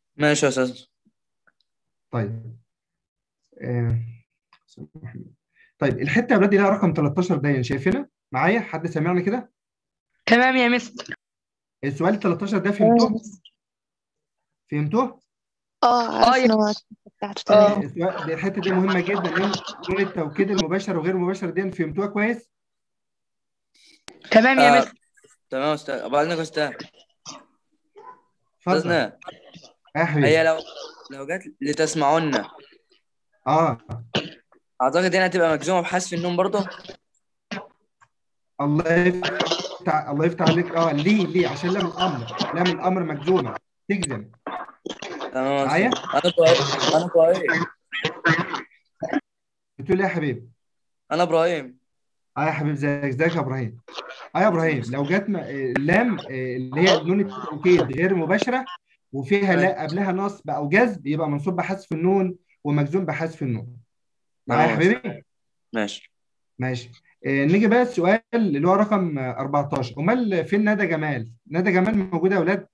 ماشي يا استاذ طيب آه، طيب الحته يا ولاد اللي لها رقم 13 دايما شايفينها معايا حد سامعني كده تمام يا مستر السؤال 13 ده فهمتوه فهمتوه اه اه يا عرفنا هو بتاعته اه تمام السؤال دي الحته دي مهمه جدا لان لون التوكيد المباشر وغير المباشر دي فهمتوها كويس تمام يا آه. مستر تمام يا استاذ ابو عليك يا استاذ اتفضل استاذنا اه يا حبيبي هي لو لو جت لتسمعونا اه اعتقد هنا هتبقى مجزومه بحذف النون برضه الله يفتح الله يفتح عليك اه ليه ليه عشان لام الامر لام الامر مجزومه تجزم تمام يا معايا؟ استاذ انا ابراهيم انا ابراهيم بتقول ايه يا حبيبي انا ابراهيم اه يا حبيبي ازيك ازيك يا ابراهيم اه يا ابراهيم لو جت م- آه، لام آه، اللي هي نون التوكيد غير مباشره وفيها لا قبلها نصب او جزم يبقى منصوب بحذف النون ومجزوم بحذف النون معايا يا تمام يا حبيبي ماشي ماشي آه، نيجي بقى السؤال اللي هو رقم آه، 14 امال فين ندى جمال ندى جمال موجوده يا اولاد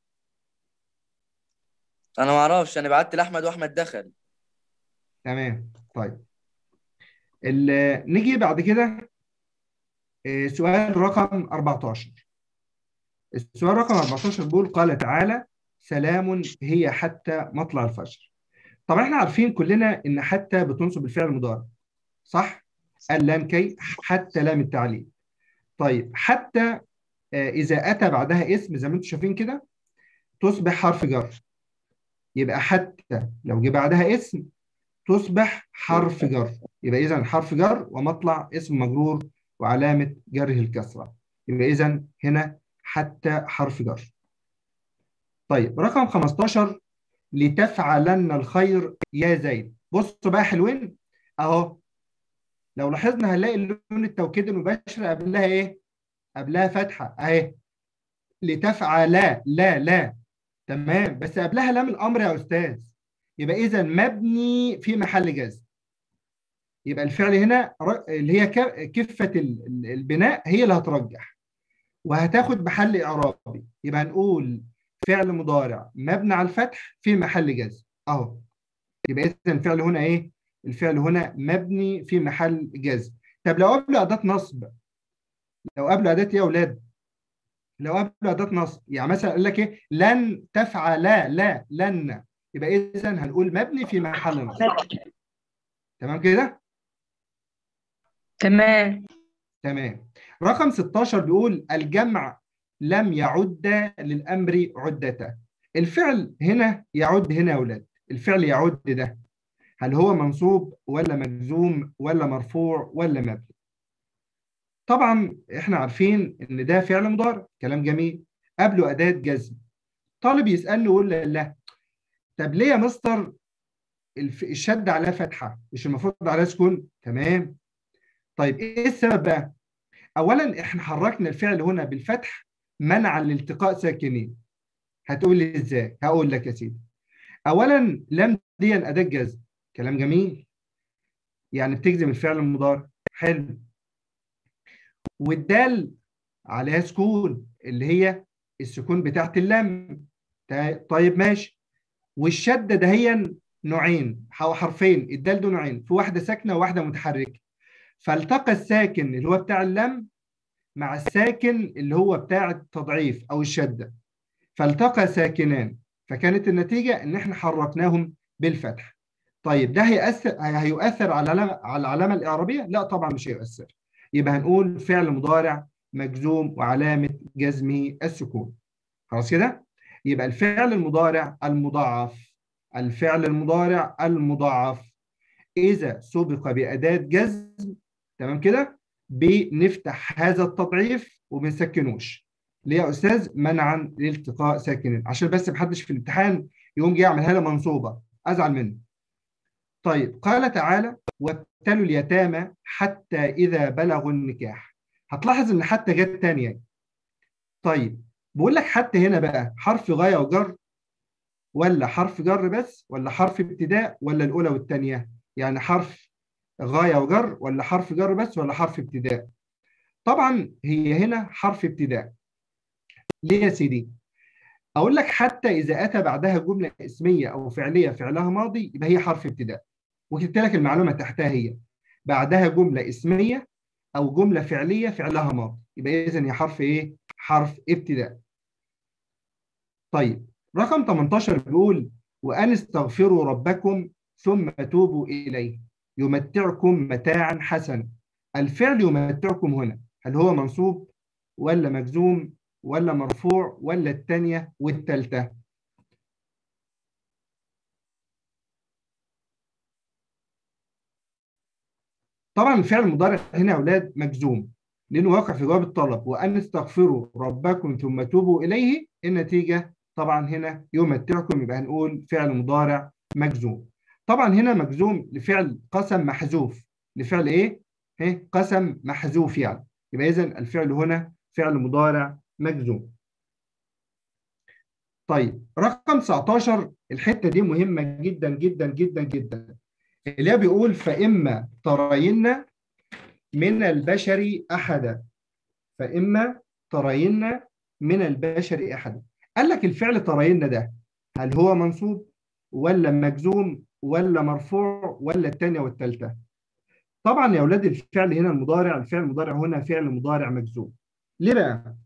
انا ما اعرفش انا بعت لاحمد واحمد دخل تمام طيب ال- نيجي بعد كده آه، سؤال رقم 14 السؤال رقم 14 بيقول قال تعالى سلام هي حتى مطلع الفجر طبعا احنا عارفين كلنا ان حتى بتنصب الفعل المضارع صح اللام كي حتى لام التعليل طيب حتى آه، اذا اتى بعدها اسم زي ما انتم شايفين كده تصبح حرف جر يبقى حتى لو جه بعدها اسم تصبح حرف جر يبقى اذا حرف جر ومطلع اسم مجرور وعلامه جره الكسره يبقى اذا هنا حتى حرف جر طيب رقم 15 لتفعلن الخير يا زيد بصوا بقى حلوين اهو لو لاحظنا هنلاقي اللون التوكيد المباشر قبلها ايه قبلها فتحه اهي لتفعل لا لا لا تمام بس قبلها لام الامر يا استاذ يبقى اذا مبني في محل جزم يبقى الفعل هنا ر- اللي هي ك- كفه ال- ال- البناء هي اللي هترجح وهتاخد محل اعرابي يبقى هنقول فعل مضارع مبني على الفتح في محل جزم اهو يبقى اذا الفعل هنا ايه الفعل هنا مبني في محل جزم طب لو قبله اداه نصب لو قبله اداه ايه يا اولاد لو قبله اداه نصب يعني مثلا قال لك ايه لن تفعل لا لن يبقى اذا هنقول مبني في محل نصب تمام كده تمام تمام رقم 16 بيقول الجمع لم يعد للامر عدته الفعل هنا يعد هنا يا اولاد الفعل يعد ده هل هو منصوب ولا مجزوم ولا مرفوع ولا مبني طبعا احنا عارفين ان ده فعل مضارع كلام جميل قبله اداه جزم طالب يسالني يقول لا لا طب ليه يا مستر الف- الشد عليها فتحه مش المفروض عليها سكون تمام طيب ايه السبب بقى اولا احنا حركنا الفعل هنا بالفتح منعا لالتقاء ساكنين هتقول لي ازاي هقول لك يا سيدي اولا لم دي اداه جزم كلام جميل يعني بتجزم الفعل المضارع حلو والدال عليها سكون اللي هي السكون بتاعت اللام تا- طيب ماشي والشده دهيا نوعين او حرفين الدال ده نوعين في واحده ساكنه وواحده متحركه فالتقى الساكن اللي هو بتاع اللام مع الساكن اللي هو بتاع التضعيف او الشده فالتقى ساكنان فكانت النتيجه ان احنا حركناهم بالفتح طيب ده هيأثر هيؤثر على العلامه على العلامه الاعرابيه لا طبعا مش هيؤثر يبقى هنقول فعل مضارع مجزوم وعلامه جزمه السكون خلاص كده يبقى الفعل المضارع المضاعف الفعل المضارع المضاعف اذا سبق باداه جزم تمام كده بنفتح هذا التضعيف وبنسكنوش ليه يا استاذ منعا لالتقاء ساكنين عشان بس محدش في الامتحان يقوم جاي يعملها لي منصوبه ازعل منه طيب قال تعالى وابتلوا اليتامى حتى اذا بلغوا النكاح هتلاحظ ان حتى جت تانية طيب بقول لك حتى هنا بقى حرف غايه وجر ولا حرف جر بس ولا حرف ابتداء ولا الاولى والثانيه يعني حرف غايه وجر ولا حرف جر بس ولا حرف ابتداء طبعا هي هنا حرف ابتداء ليه يا سيدي اقول لك حتى اذا اتى بعدها جمله اسميه او فعليه فعلها ماضي يبقى هي حرف ابتداء وكتبت لك المعلومه تحتها هي بعدها جمله اسميه او جمله فعليه فعلها ماضي يبقى اذا هي حرف ايه حرف ابتداء طيب رقم 18 بيقول وان استغفروا ربكم ثم توبوا اليه يمتعكم متاعا حسنا الفعل يمتعكم هنا هل هو منصوب ولا مجزوم ولا مرفوع ولا الثانيه والثالثه طبعا الفعل المضارع هنا يا اولاد مجزوم لانه واقع في جواب الطلب وان استغفروا ربكم ثم توبوا اليه النتيجه طبعا هنا يمتعكم يبقى هنقول فعل مضارع مجزوم طبعا هنا مجزوم لفعل قسم محذوف لفعل ايه؟ ايه قسم محذوف يعني يبقى اذا الفعل هنا فعل مضارع مجزوم طيب رقم 19 الحته دي مهمه جدا جدا جدا جدا اللي هي بيقول فاما ترين من البشر احدا فاما ترين من البشر احدا قال لك الفعل ترين ده هل هو منصوب ولا مجزوم ولا مرفوع ولا الثانيه والثالثه طبعا يا اولاد الفعل هنا المضارع الفعل المضارع هنا فعل مضارع مجزوم ليه بقى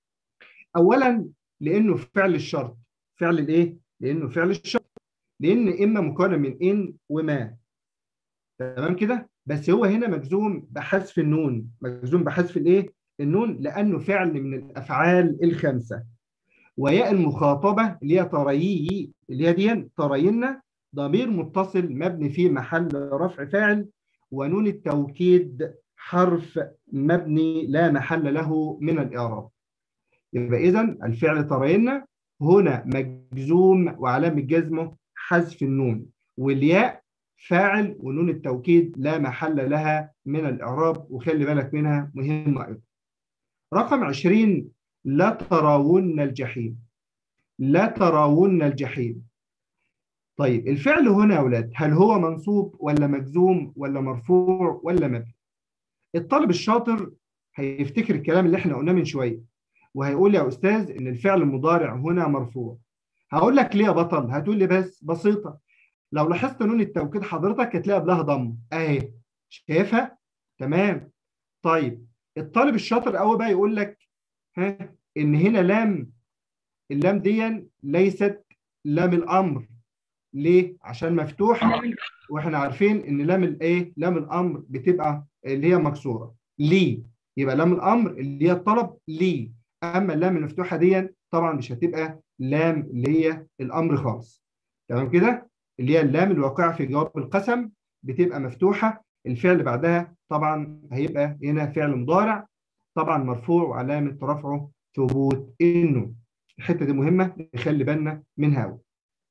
اولا لانه فعل الشرط فعل الايه لانه فعل الشرط لان اما مكون من ان وما تمام كده بس هو هنا مجزوم بحذف النون مجزوم بحذف الايه النون لانه فعل من الافعال الخمسه وياء المخاطبه اللي هي تريي اللي هي دي ترين ضمير متصل مبني في محل رفع فاعل ونون التوكيد حرف مبني لا محل له من الاعراب يبقى اذا الفعل ترين هنا مجزوم وعلامه جزمه حذف النون والياء فاعل ونون التوكيد لا محل لها من الإعراب وخلي بالك منها مهمة أيضا رقم 20 لا تراون الجحيم لا تراون الجحيم طيب الفعل هنا يا أولاد هل هو منصوب ولا مجزوم ولا مرفوع ولا مبني الطالب الشاطر هيفتكر الكلام اللي احنا قلناه من شوية وهيقول يا أستاذ إن الفعل المضارع هنا مرفوع هقول لك ليه يا بطل هتقول لي بس بسيطة لو لاحظت نون التوكيد حضرتك هتلاقي قبلها ضم اهي شايفها تمام طيب الطالب الشاطر قوي بقى يقول لك ها ان هنا لام اللام دي ليست لام الامر ليه عشان مفتوح واحنا عارفين ان لام الايه لام الامر بتبقى اللي هي مكسوره ليه يبقى لام الامر اللي هي الطلب ليه اما اللام المفتوحه دي طبعا مش هتبقى لام اللي هي الامر خالص تمام كده اللي هي اللام الواقعة في جواب القسم بتبقى مفتوحة الفعل اللي بعدها طبعا هيبقى هنا فعل مضارع طبعا مرفوع وعلامة رفعه ثبوت النون الحتة دي مهمة نخلي بالنا منها أوي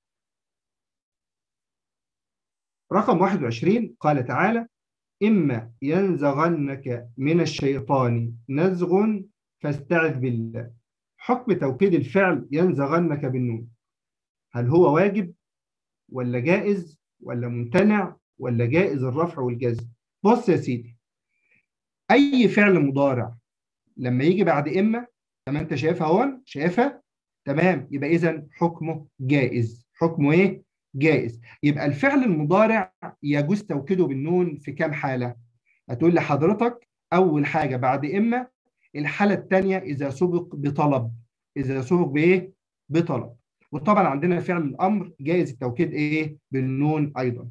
رقم 21 قال تعالى إما ينزغنك من الشيطان نزغ فاستعذ بالله حكم توكيد الفعل ينزغنك بالنون هل هو واجب ولا جائز ولا ممتنع ولا جائز الرفع والجزم بص يا سيدي اي فعل مضارع لما يجي بعد اما زي انت شايفها اهو شايفها تمام يبقى اذا حكمه جائز حكمه ايه جائز يبقى الفعل المضارع يجوز توكيده بالنون في كام حاله هتقول لي حضرتك اول حاجه بعد اما الحاله الثانيه اذا سبق بطلب اذا سبق بايه بطلب وطبعا عندنا فعل الامر جائز التوكيد ايه بالنون ايضا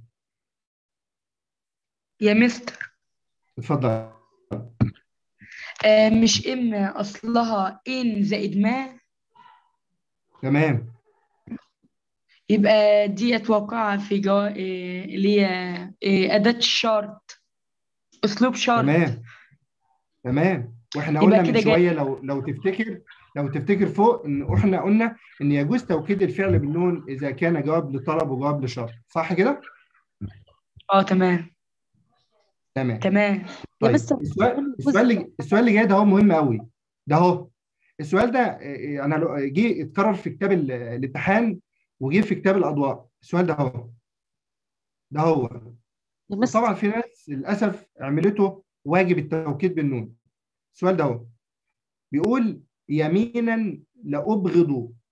يا مستر اتفضل آه مش إما أصلها إن زائد ما تمام يبقى ديت واقعة في جو... آه، اللي هي آه، أداة الشرط أسلوب شرط تمام تمام واحنا يبقى قلنا من كده جاي- شويه لو لو تفتكر لو تفتكر فوق ان احنا قلنا ان يجوز توكيد الفعل بالنون اذا كان جواب لطلب وجواب لشرط صح كده اه تمام تمام تمام طيب مستر، السؤال السؤال اللي السؤال اللي جاي ده هو مهم قوي ده اهو السؤال ده آه، انا لو- جه اتكرر في كتاب ال- الامتحان وجه في كتاب الاضواء السؤال ده اهو ده هو يا مستر طبعا في ناس للاسف عملته واجب التوكيد بالنون السؤال ده هو بيقول يمينا لأبغض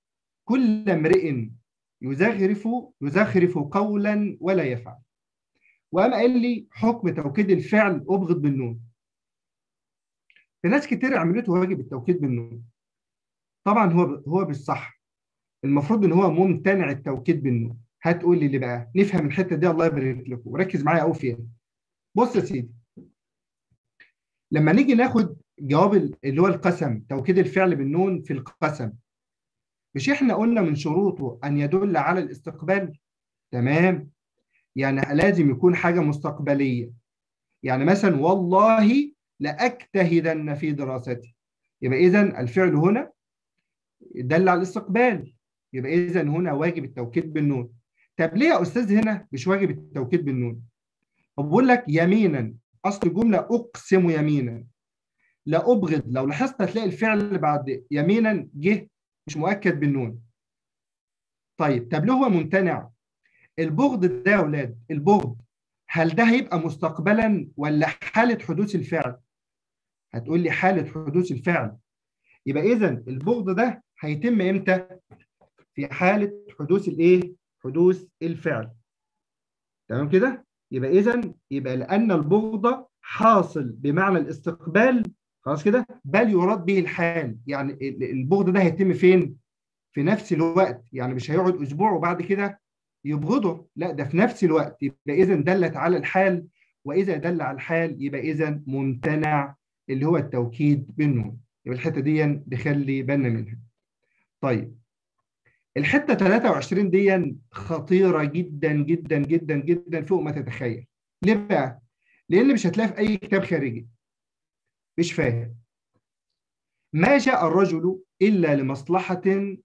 كل امرئ يزخرف يزخرف قولا ولا يفعل وقام قال لي حكم توكيد الفعل ابغض بالنون في ناس كتير عملته واجب التوكيد بالنون طبعا هو هو بالصح المفروض ان هو ممتنع التوكيد بالنون هتقول لي ليه بقى نفهم الحته دي الله يبارك لكم وركز معايا قوي فيها بص يا سيدي لما نيجي ناخد جواب اللي هو القسم توكيد الفعل بالنون في القسم مش احنا قلنا من شروطه ان يدل على الاستقبال تمام يعني لازم يكون حاجه مستقبليه يعني مثلا والله لاجتهدن في دراستي يبقى اذا الفعل هنا دل على الاستقبال يبقى اذا هنا واجب التوكيد بالنون طب ليه يا استاذ هنا مش واجب التوكيد بالنون بقول لك يمينا اصل الجمله اقسم يمينا لا ابغض لو لاحظت هتلاقي الفعل بعد يمينا جه مش مؤكد بالنون طيب طب ليه هو ممتنع البغض ده يا اولاد البغض هل ده هيبقى مستقبلا ولا حاله حدوث الفعل هتقول لي حاله حدوث الفعل يبقى اذا البغض ده هيتم امتى في حاله حدوث الايه حدوث الفعل تمام كده يبقى اذا يبقى لان البغض حاصل بمعنى الاستقبال خلاص كده بل يراد به الحال يعني البغض ده هيتم فين في نفس الوقت يعني مش هيقعد اسبوع وبعد كده يبغضه لا ده في نفس الوقت يبقى اذا دلت على الحال واذا دل على الحال يبقى اذا ممتنع اللي هو التوكيد بالنون يبقى الحته دي بخلي بالنا منها طيب الحته 23 دي خطيره جدا جدا جدا جدا فوق ما تتخيل ليه بقى لان مش هتلاقي في اي كتاب خارجي مش فاهم ما جاء الرجل الا لمصلحه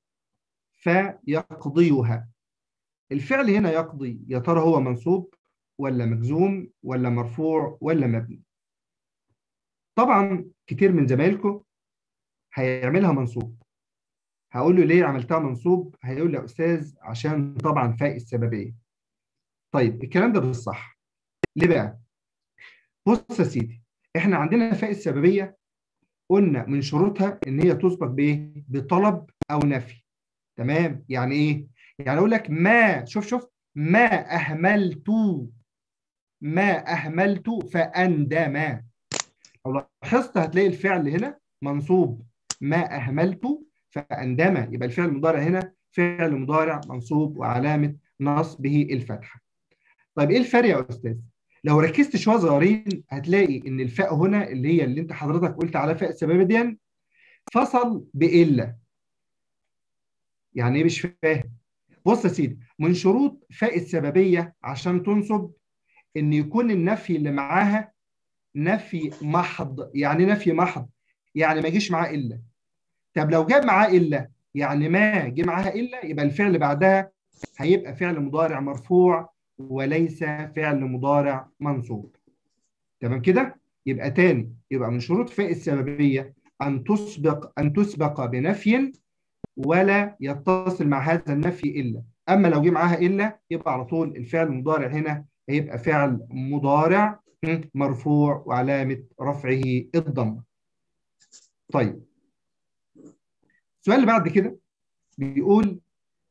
فيقضيها الفعل هنا يقضي يا ترى هو منصوب ولا مجزوم ولا مرفوع ولا مبني طبعا كتير من زمايلكم هيعملها منصوب هقول له ليه عملتها منصوب هيقول لي يا استاذ عشان طبعا فاء السببيه طيب الكلام ده بالصح ليه بقى بص يا سيدي احنا عندنا فاء السببيه قلنا من شروطها ان هي تسبق بايه بطلب او نفي تمام يعني ايه يعني اقول لك ما شوف شوف ما اهملت ما اهملت فاندم لو لاحظت هتلاقي الفعل هنا منصوب ما اهملت فاندم يبقى الفعل المضارع هنا فعل مضارع منصوب وعلامه نصبه الفتحه طيب ايه الفرق يا استاذ لو ركزت شويه صغيرين هتلاقي ان الفاء هنا اللي هي اللي انت حضرتك قلت على فاء السبب دي فصل بإلا يعني ايه مش فاهم بص يا سيدي من شروط فاء السببيه عشان تنصب ان يكون النفي اللي معاها نفي محض يعني نفي محض يعني ما يجيش معاه الا طب لو جاب معاه الا يعني ما جه معاها الا يبقى الفعل بعدها هيبقى فعل مضارع مرفوع وليس فعل مضارع منصوب تمام كده يبقى تاني يبقى من شروط فاء السببيه ان تسبق ان تسبق بنفي ولا يتصل مع هذا النفي الا اما لو جه معاها الا يبقى على طول الفعل المضارع هنا هيبقى فعل مضارع مرفوع وعلامه رفعه الضمه طيب السؤال اللي بعد كده بيقول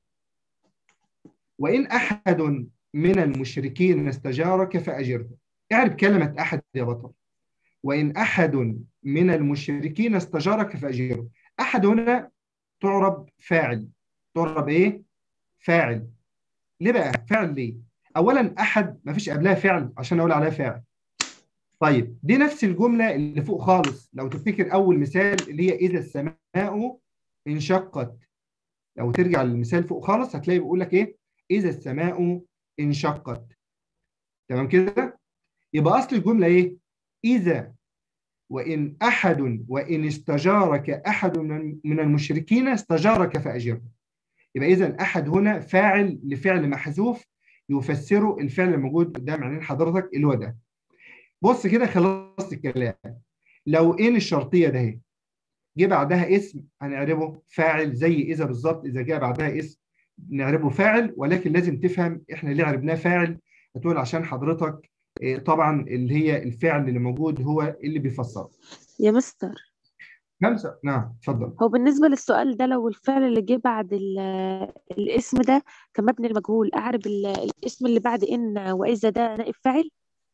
وإن أحد من المشركين استجارك فأجره اعرف كلمة أحد يا بطل وإن أحد من المشركين استجارك فأجره أحد هنا تعرب فاعل تعرب إيه؟ فاعل ليه بقى؟ فاعل ليه؟ أولا أحد ما فيش قبلها فعل عشان أقول عليها فاعل طيب دي نفس الجملة اللي فوق خالص لو تفتكر أول مثال اللي هي إذا السماء انشقت لو ترجع للمثال فوق خالص هتلاقي بيقول لك ايه اذا السماء انشقت تمام كده يبقى اصل الجمله ايه اذا وان احد وان استجارك احد من المشركين استجارك فاجره يبقى اذا احد هنا فاعل لفعل محذوف يفسره الفعل الموجود قدام عينين حضرتك اللي هو ده بص كده خلصت الكلام لو ان الشرطيه ده اهي جه بعدها اسم هنعربه فاعل زي اذا بالظبط اذا جاء بعدها اسم نعربه فاعل ولكن لازم تفهم احنا ليه عربناه فاعل هتقول عشان حضرتك طبعا اللي هي الفعل اللي موجود هو اللي بيفسره يا مستر خمسة نعم اتفضل هو بالنسبة للسؤال ده لو الفعل اللي جه بعد ال- الاسم ده كان مبني المجهول أعرب ال- الاسم اللي بعد إن وإذا ده نائب فاعل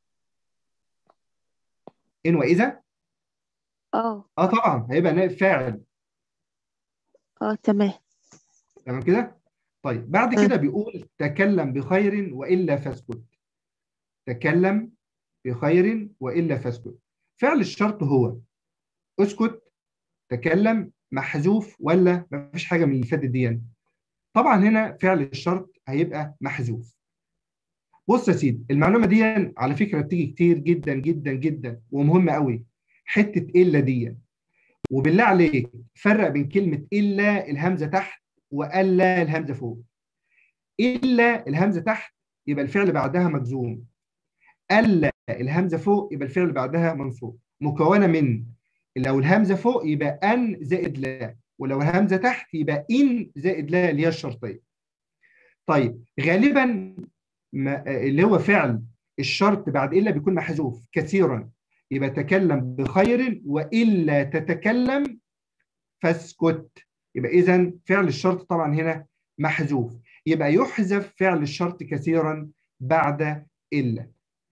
إن وإذا اه اه طبعا هيبقى نائب فاعل اه تمام تمام كده طيب بعد آه. كده بيقول تكلم بخير وإلا فاسكت تكلم بخير وإلا فاسكت فعل الشرط هو اسكت تكلم محذوف ولا مفيش حاجة من اللي فاتت دي يعني. طبعا هنا فعل الشرط هيبقى محذوف بص يا سيدي المعلومة دي على فكرة بتيجي كتير جدا جدا جدا ومهمة قوي حتة إلا دي وبالله عليك فرق بين كلمة إلا الهمزة تحت وألا الهمزة فوق إلا الهمزة تحت يبقى الفعل بعدها مجزوم ألا الهمزة فوق يبقى الفعل بعدها منصوب مكونة من لو الهمزة فوق يبقى أن زائد لا ولو الهمزة تحت يبقى إن زائد لا اللي هي الشرطية طيب غالبا ما اللي هو فعل الشرط بعد إلا بيكون محذوف كثيرا يبقى تكلم بخير وإلا تتكلم فاسكت يبقى إذا فعل الشرط طبعا هنا محذوف يبقى يحذف فعل الشرط كثيرا بعد إلا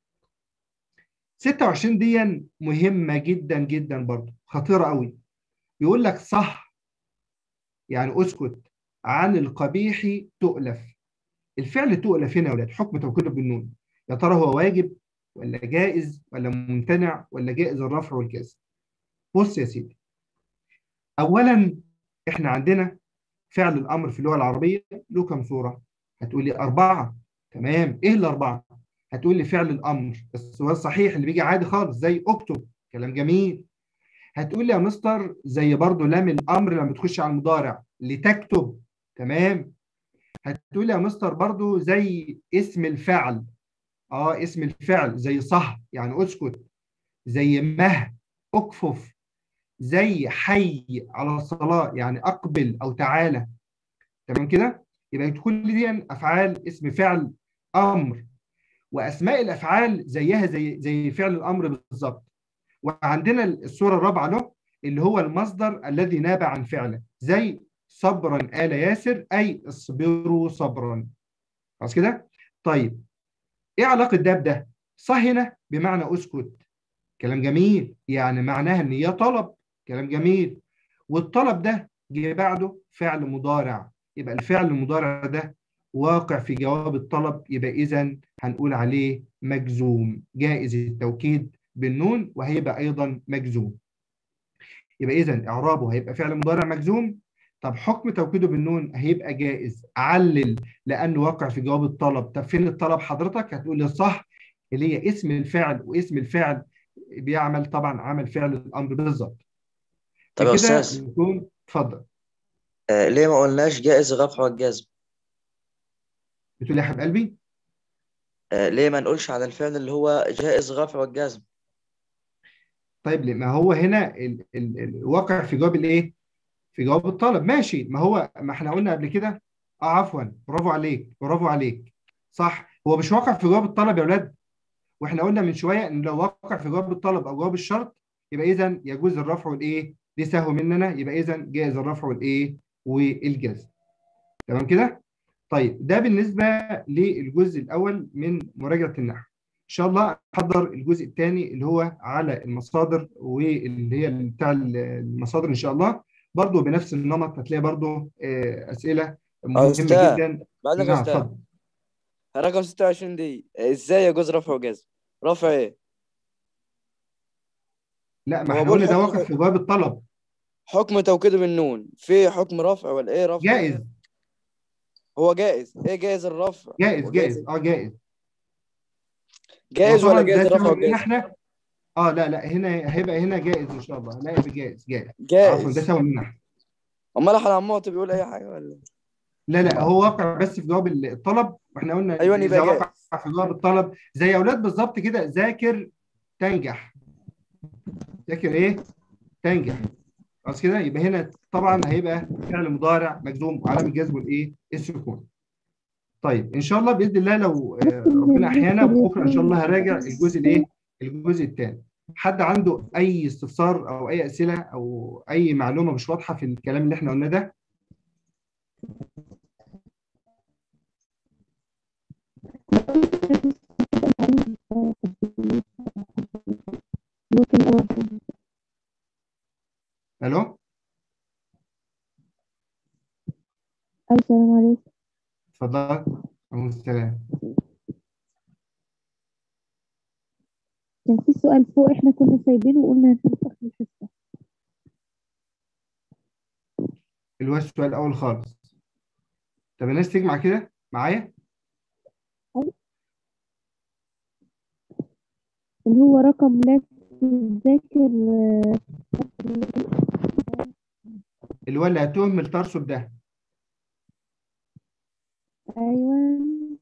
26 دي مهمة جدا جدا برضه خطيرة قوي يقول لك صح يعني اسكت عن القبيح تؤلف الفعل تؤلف هنا يا ولاد حكم توكيده بالنون يا ترى هو واجب ولا جائز ولا ممتنع ولا جائز الرفع والجزم بص يا سيدي اولا احنا عندنا فعل الامر في اللغه العربيه له كم صوره هتقول لي اربعه تمام ايه الاربعه هتقول لي فعل الامر بس هو الصحيح اللي بيجي عادي خالص زي اكتب كلام جميل هتقول لي يا مستر زي برضو لام الامر لما تخش على المضارع لتكتب تمام هتقول لي يا مستر برضو زي اسم الفعل اه اسم الفعل زي صح يعني اسكت زي مه اكفف زي حي على الصلاة يعني اقبل او تعالى تمام كده يبقى كل دي افعال اسم فعل امر واسماء الافعال زيها زي زي فعل الامر بالظبط وعندنا الصوره الرابعه له اللي هو المصدر الذي نابع عن فعله زي صبرا آل ياسر أي اصبروا صبرا خلاص كده طيب إيه علاقة ده بده صح هنا بمعنى أسكت كلام جميل يعني معناها إن هي طلب كلام جميل والطلب ده جه بعده فعل مضارع يبقى الفعل المضارع ده واقع في جواب الطلب يبقى إذا هنقول عليه مجزوم جائز التوكيد بالنون وهيبقى أيضا مجزوم يبقى إذا إعرابه هيبقى فعل مضارع مجزوم طب حكم توكيده بالنون هيبقى جائز علل لانه واقع في جواب الطلب طب فين الطلب حضرتك هتقول لي صح اللي هي اسم الفعل واسم الفعل بيعمل طبعا عمل فعل الامر بالظبط طب يا كده أستاذ نكون اتفضل آه ليه ما قلناش جائز الرفع والجزم بتقول لي يا حبيب قلبي آه ليه ما نقولش على الفعل اللي هو جائز الرفع والجزم طيب ليه؟ ما هو هنا ال ال الواقع في جواب الايه في جواب الطلب ماشي ما هو ما احنا قلنا قبل كده اه عفوا برافو عليك برافو عليك صح هو مش واقع في جواب الطلب يا اولاد واحنا قلنا من شويه ان لو واقع في جواب الطلب او جواب الشرط يبقى اذا يجوز الرفع والايه دي سهو مننا يبقى اذا جائز الرفع والايه والجزم تمام كده طيب ده بالنسبه للجزء الاول من مراجعه النحو ان شاء الله احضر الجزء الثاني اللي هو على المصادر واللي هي بتاع المصادر ان شاء الله برضه بنفس النمط هتلاقي برضه آه، اسئله مهمه أستاذ، جدا بعدك يا نعم أستاذ اتفضل رقم 26 دي ازاي يجوز رفع وجزم رفع ايه لا ما هو احنا بقول قلنا ده حكم- واقع في جواب الطلب حكم توكيده بالنون في حكم رفع ولا ايه رفع جائز إيه؟ هو جائز ايه جائز الرفع جائز هو جائز اه جائز جائز هو ولا طبعاً جائز ده الرفع سبب ان والجزم احنا اه لا لا هنا هيبقى هنا جائز ان شاء الله لا يبقى جائز جائز عفوا ده جائز سبب ان احنا امال احنا عموت بيقول اي حاجه ولا لا لا هو واقع بس في جواب الطلب واحنا قلنا أيوة، اذا يبقى واقع في جواب الطلب زي اولاد بالظبط كده ذاكر تنجح ذاكر ايه تنجح خلاص كده يبقى هنا طبعا هيبقى فعل مضارع مجزوم وعلامه جزمه الايه السكون طيب ان شاء الله باذن الله لو آه، ربنا احيانا بكره ان شاء الله هراجع الجزء الايه الجزء الثاني حد عنده اي استفسار او اي اسئله او اي معلومه مش واضحه في الكلام اللي احنا قلناه ده ممكن اه الو السلام عليكم اتفضل عليكم السلام كان في سؤال فوق احنا كنا سايبينه وقلنا هنشوف اخر الحصة اللي هو السؤال الاول خالص طب الناس تجمع كده معايا اللي هو رقم لا تذاكر آه، اللي هو اللي هتهمل ترسب ده ايوه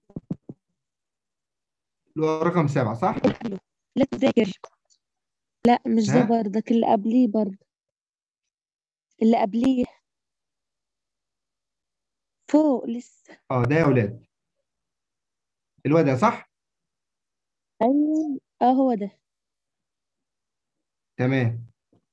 اللي هو رقم سبعة صح؟ لا تذاكر لا مش ده ها؟ بردك اللي قبليه برضه اللي قبليه فوق لسه اه ده يا اولاد اللي هو ده صح؟ ايوه اه هو ده تمام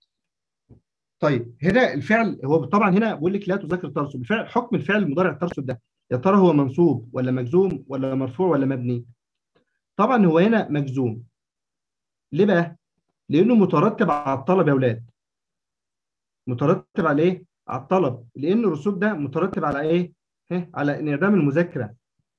طيب هنا الفعل هو طبعا هنا بقول لك لا تذاكر ترسب الفعل حكم الفعل المضارع الترسب ده يا ترى هو منصوب ولا مجزوم ولا مرفوع ولا مبني طبعا هو هنا مجزوم ليه بقى لانه مترتب على الطلب يا اولاد مترتب على ايه على الطلب لان الرسوب ده مترتب على ايه ها على انعدام المذاكره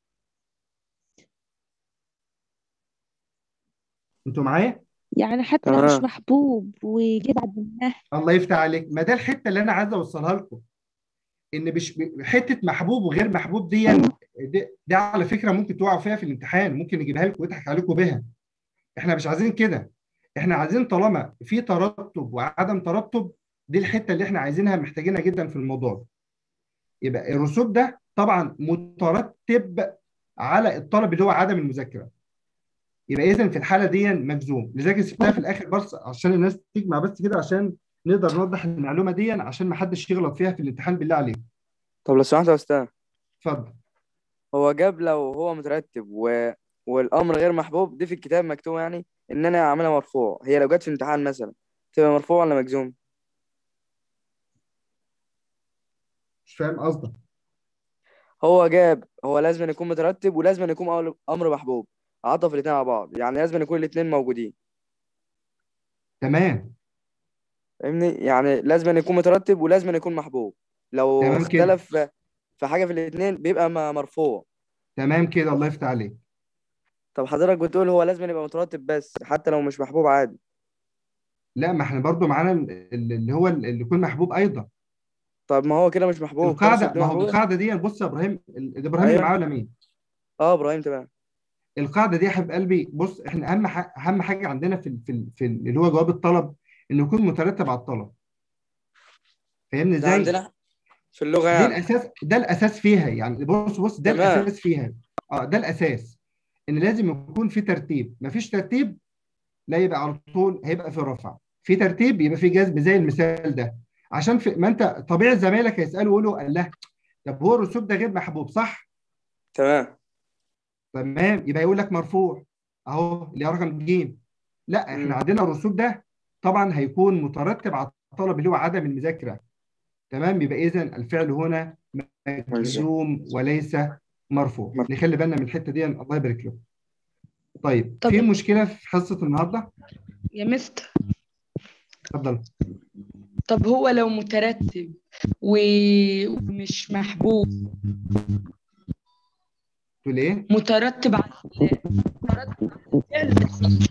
انتوا معايا يعني حتى لو مش تمام. محبوب وجه بعد النهي الله يفتح عليك ما ده الحته اللي انا عايز اوصلها لكم ان مش حته محبوب وغير محبوب دي دي, دي على فكره ممكن تقعوا فيها في الامتحان ممكن يجيبها لكم ويضحك عليكم بها احنا مش عايزين كده احنا عايزين طالما في ترتب وعدم ترتب دي الحته اللي احنا عايزينها محتاجينها جدا في الموضوع يبقى الرسوب ده طبعا مترتب على الطلب اللي هو عدم المذاكره يبقى اذا في الحاله دي مجزوم لذلك سبتها في الاخر بس عشان الناس تجمع بس كده عشان نقدر نوضح المعلومه دي عشان ما حدش يغلط فيها في الامتحان بالله عليك طب لو سمحت يا استاذ اتفضل هو جاب لو هو مترتب و... والامر غير محبوب دي في الكتاب مكتوب يعني ان انا اعملها مرفوع هي لو جت في امتحان مثلا تبقى مرفوع ولا مجزوم مش فاهم قصدك هو جاب هو لازم أن يكون مترتب ولازم أن يكون أمر- امر محبوب عطف الاثنين على بعض يعني لازم أن يكون الاثنين موجودين تمام فاهمني يعني لازم أن يكون مترتب ولازم أن يكون محبوب لو تمام كده. اختلف في حاجه في الاثنين بيبقى م- مرفوع تمام كده الله يفتح عليك طب حضرتك بتقول هو لازم أن يبقى مترتب بس حتى لو مش محبوب عادي لا ما احنا برضو معانا ال- اللي هو اللي يكون محبوب ايضا طب ما هو كده مش محبوب القاعده تقصد دي ما هو محبوب القاعده دي بص يا ابراهيم ال- ده ابراهيم اللي أيوة. معاه ولا مين؟ اه ابراهيم تمام القاعده دي يا حبيب قلبي بص احنا اهم ح- اهم حاجه عندنا في ال- في ال- في ال- اللي هو جواب الطلب انه يكون مترتب على الطلب فاهمني ده ازاي؟ عندنا في اللغه دي يعني الاساس ده الاساس فيها يعني بص بص ده تمام. الاساس فيها اه ده الاساس ان لازم يكون في ترتيب مفيش ترتيب لا يبقى على طول هيبقى في رفع في ترتيب يبقى في جذب زي المثال ده عشان في ما انت طبيعي زمايلك هيسالوا يقولوا الله طب هو الرسوب ده غير محبوب صح؟ تمام تمام يبقى يقول لك مرفوع اهو اللي هي رقم ج لا احنا مم. عندنا الرسوب ده طبعا هيكون مترتب على الطلب اللي هو عدم المذاكره تمام يبقى اذا الفعل هنا مجزوم وليس مرفوع مرفوع. نخلي بالنا من الحته دي الله يبارك له طيب طب- في مشكله في حصه النهارده يا مستر اتفضل طب هو لو مترتب و- ومش محبوب تقول ايه مترتب على مترتب على الفعل بس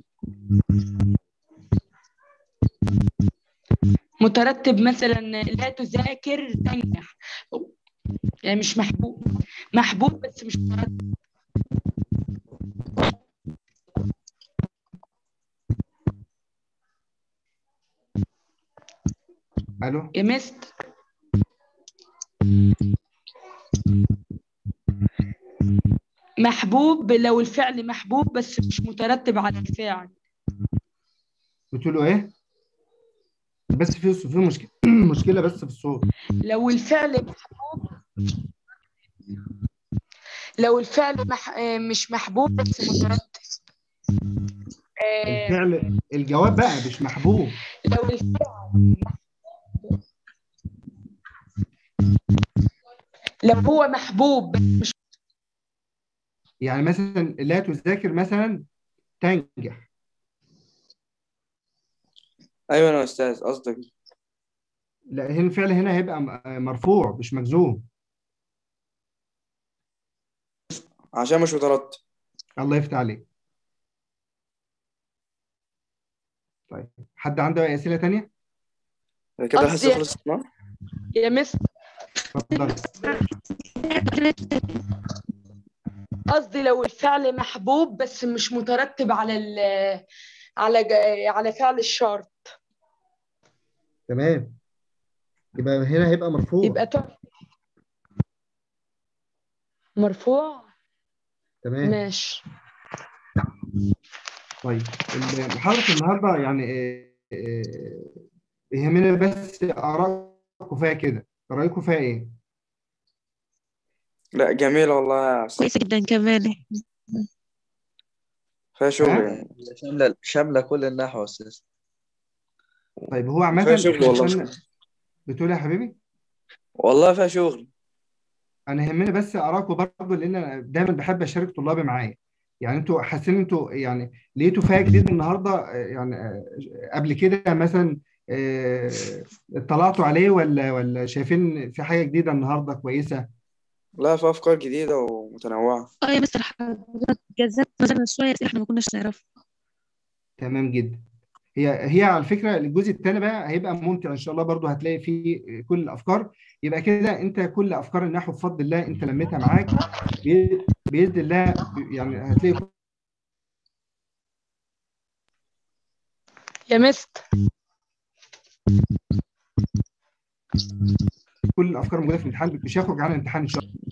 مترتب مثلا لا تذاكر تنجح يعني مش محبوب محبوب بس مش مترتب الو يا مستر محبوب لو الفعل محبوب بس مش مترتب على الفعل بتقولوا ايه بس في في مشكله مشكله بس في الصوت لو الفعل محبوب لو الفعل مح... آه، مش محبوب بس مترتب الفعل الجواب بقى مش محبوب لو الفعل لو هو محبوب بس مش يعني مثلا لا تذاكر مثلا تنجح ايوه يا استاذ قصدك لا هنا الفعل هنا هيبقى م- مرفوع مش مجزوم عشان مش مترتب الله يفتح عليك طيب حد عنده أي أسئلة تانية؟ كده الحصه قصدي- خلصت نعم؟ يا مس اتفضل قصدي لو الفعل محبوب بس مش مترتب على ال على ج- على فعل الشرط تمام يبقى هنا هيبقى مرفوع يبقى تع- مرفوع تمام ماشي طيب محاضرة النهاردة يعني آه، آه، يهمنا بس آرائكم فيها كده رأيكم فيها إيه؟ لا جميل والله يا أستاذ. كويسة جدا كمان فيها شغل ها؟ يعني شاملة شاملة كل النحو يا أستاذ طيب هو عامة فيها شغل إحنا والله عشان- بتقول يا حبيبي؟ والله فيها شغل انا يهمني بس ارائكم برضه لان انا دايما بحب اشارك طلابي معايا يعني انتوا حاسين انتوا يعني لقيتوا فيها جديد النهارده آه، يعني آه، قبل كده مثلا آه، اطلعتوا عليه ولا ولا شايفين في حاجه جديده النهارده كويسه لا فيها افكار جديده ومتنوعه اه يا مستر حضرتك جذبت نظرنا شوية أسئلة احنا ما كناش نعرفها تمام جدا هي هي على فكره الجزء الثاني بقى هيبقى ممتع ان شاء الله برضه هتلاقي فيه كل الافكار يبقى كده انت كل افكار النحو بفضل الله انت لميتها معاك بي- باذن الله يعني هتلاقي يا مست كل الافكار الموجوده في الامتحان مش هيخرج عن الامتحان ان شاء الله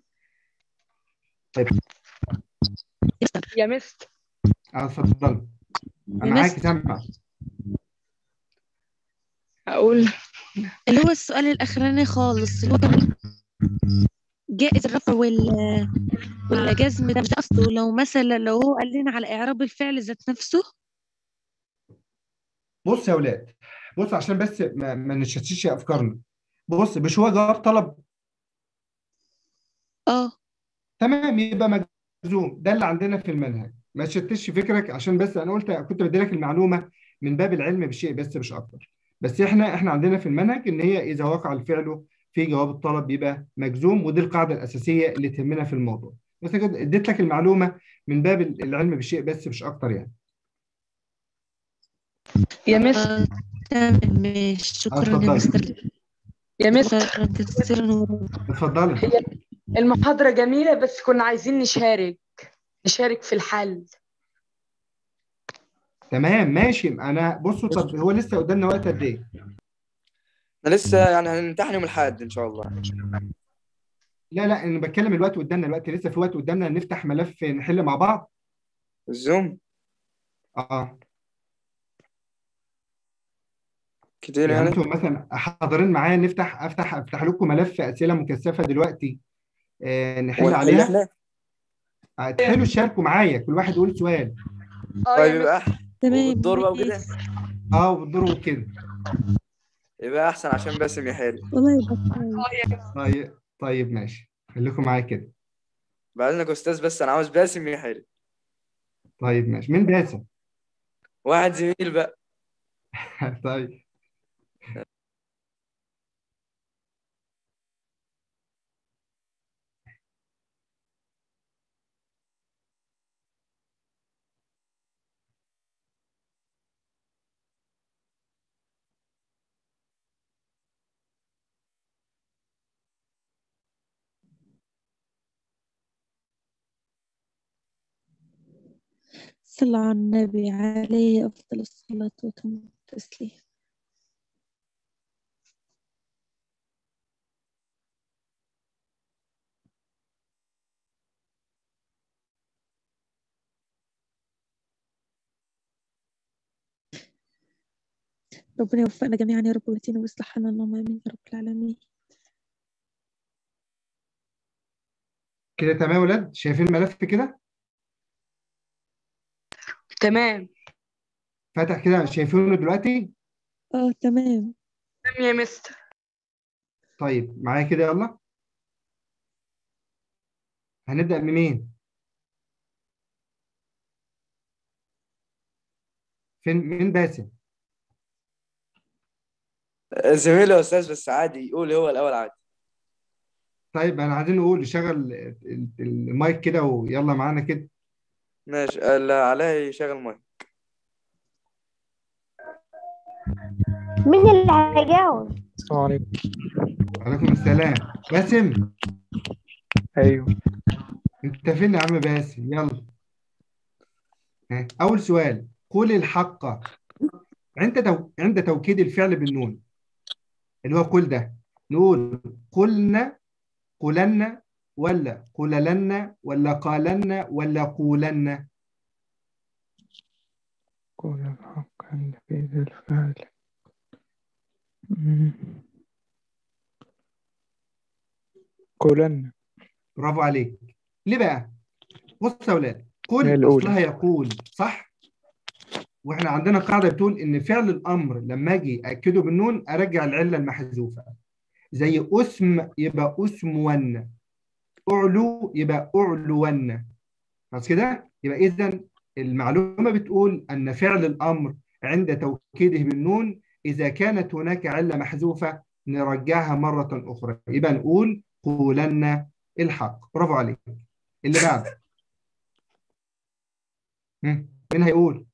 طيب يا مستر يا مست اه اتفضل انا يا معاك مستر. سامع اقول اللي هو السؤال الأخراني خالص اللي هو كان جائز الرفع وال والجزم ده مش ده قصده لو مثلا لو هو قال لنا على إعراب الفعل ذات نفسه بص يا اولاد بص عشان بس ما, ما نشتتش افكارنا بص مش هو جواب طلب اه تمام يبقى مجزوم ده اللي عندنا في المنهج ما تشتتش فكرك عشان بس انا قلت كنت بدي لك المعلومه من باب العلم بشيء بس مش اكتر بس احنا احنا عندنا في المنهج ان هي اذا وقع الفعل في جواب الطلب بيبقى مجزوم ودي القاعده الاساسيه اللي تهمنا في الموضوع بس أنا كده اديت لك المعلومه من باب العلم بالشيء بس مش اكتر يعني يا مست آه، تمام ماشي شكرا يا اتفضلي. مستر يا مست شكرا كثيرا اتفضلي المحاضرة جميلة بس كنا عايزين نشارك نشارك في الحل تمام ماشي انا بصوا طب هو لسه قدامنا وقت قد ايه احنا لسه يعني هنمتحن يوم الاحد ان شاء الله لا لا انا بتكلم الوقت قدامنا الوقت لسه في وقت قدامنا نفتح ملف نحل مع بعض الزوم اه كتير يعني يعني انتوا مثلا حاضرين معايا نفتح افتح افتح لكم ملف اسئله مكثفه دلوقتي آه نحل ونحل عليها احنا آه، تحلوا تشاركوا معايا كل واحد يقول سؤال اه طيب يا يبقى مست احسن تمام والدور بقى وكده ماشي. اه وتضربوا كده يبقى احسن عشان باسم يحل والله يبقى كويس. طيب طيب ماشي خليكم معايا كده بعد اذنك يا استاذ بس انا عاوز باسم يحل طيب ماشي مين باسم واحد زميل بقى طيب صلى على النبي عليه أفضل الصلاة وأتم التسليم ربنا يوفقنا جميعا يا رب ويهدينا ويصلح حالنا اللهم آمين يا رب العالمين كده تمام يا ولاد شايفين الملف كده تمام فاتح كده شايفينه دلوقتي اه تمام تمام يا مستر طيب معايا كده يلا هنبدأ منين فين من باسم زميلي يا استاذ بس عادي يقول هو الاول عادي طيب انا عايزين نقول شغل ال- ال- المايك كده ويلا معانا كده ماشي اللي عليها يشغل مايك مين اللي هيجاوب؟ السلام عليكم وعليكم السلام باسم ايوه انت فين يا عم باسم يلا ها، اول سؤال قل الحق عند تو... عند توكيد الفعل بالنون اللي هو قل ده نقول قلنا قلنا ولا قللن ولا قالن ولا قولن قول الحق عند كيد الفعل مم. قولن برافو عليك ليه بقى بص يا اولاد هي قل الأولى. اصلها يقول صح واحنا عندنا قاعده بتقول ان فعل الامر لما اجي اكده بالنون ارجع العله المحذوفه زي اسم يبقى اسمون اعلو يبقى اعلون خلاص كده يبقى اذا المعلومه بتقول ان فعل الامر عند توكيده بالنون اذا كانت هناك عله محذوفه نرجعها مره اخرى يبقى نقول قولن الحق برافو عليك اللي بعده هم، مين هيقول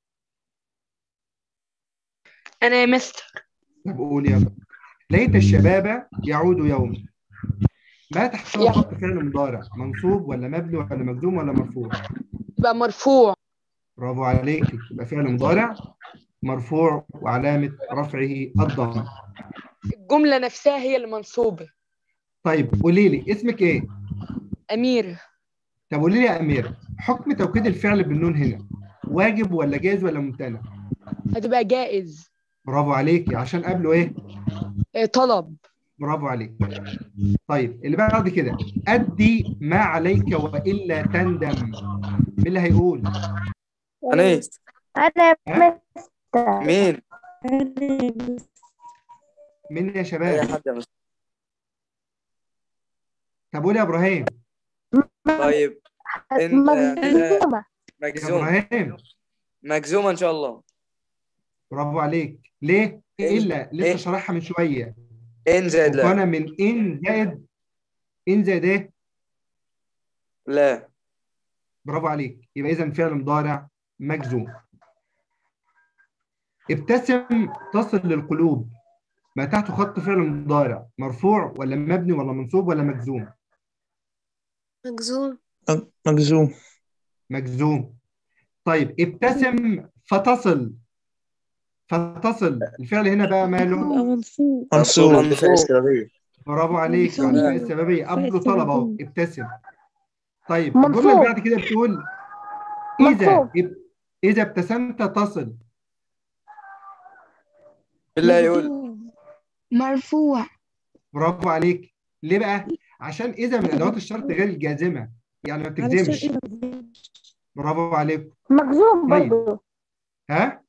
انا يا مستر طب قول يلا ليت الشباب يعود يوما ما تحتوي يا- خط فعل مضارع منصوب ولا مبني ولا مجزوم ولا مرفوع يبقى مرفوع برافو عليك يبقى فعل مضارع مرفوع وعلامة رفعه الضمة الجملة نفسها هي اللي منصوبة طيب قولي لي اسمك ايه أميرة طب قولي لي يا أميرة حكم توكيد الفعل بالنون هنا واجب ولا جائز ولا ممتنع هتبقى جائز برافو عليك عشان قبله ايه آه، طلب برافو عليك طيب اللي بعد كده أدي ما عليك وإلا تندم مين اللي هيقول انا ايه أنا ها؟ مستر مين أنا مين يا اي شباب حد يا مستر. طب قول يا إبراهيم طيب انت مجزومة يا مجزوم إبراهيم مجزومه ان شاء الله برافو عليك ليه إيه؟ إلا لسه إيه؟ شرحها من شوية ان زائد لا وكان من إن زائد إن زائد إيه لا برافو عليك يبقى إذا فعل مضارع مجزوم ابتسم تصل للقلوب ما تحته خط فعل مضارع مرفوع ولا مبني ولا منصوب ولا مجزوم مجزوم مجزوم مجزوم طيب ابتسم فتصل فتصل الفعل هنا بقى يبقى ماله منصوب منصوب عندي فئة السببية برافو عليك منصوب. يعني الفعل السببية قبله فعل طلب اهو سببي. ابتسم طيب الجملة منصوب. اللي بعد كده بتقول إذا منصوب. اب- إذا ابتسمت تصل بالله يقول مجزوم. مرفوع برافو عليك ليه بقى؟ عشان إذا من أدوات الشرط غير الجازمة يعني ما علشان بتجزمش إيه ما بتجزمش؟ برافو عليك مجزوم طيب. برضه ها؟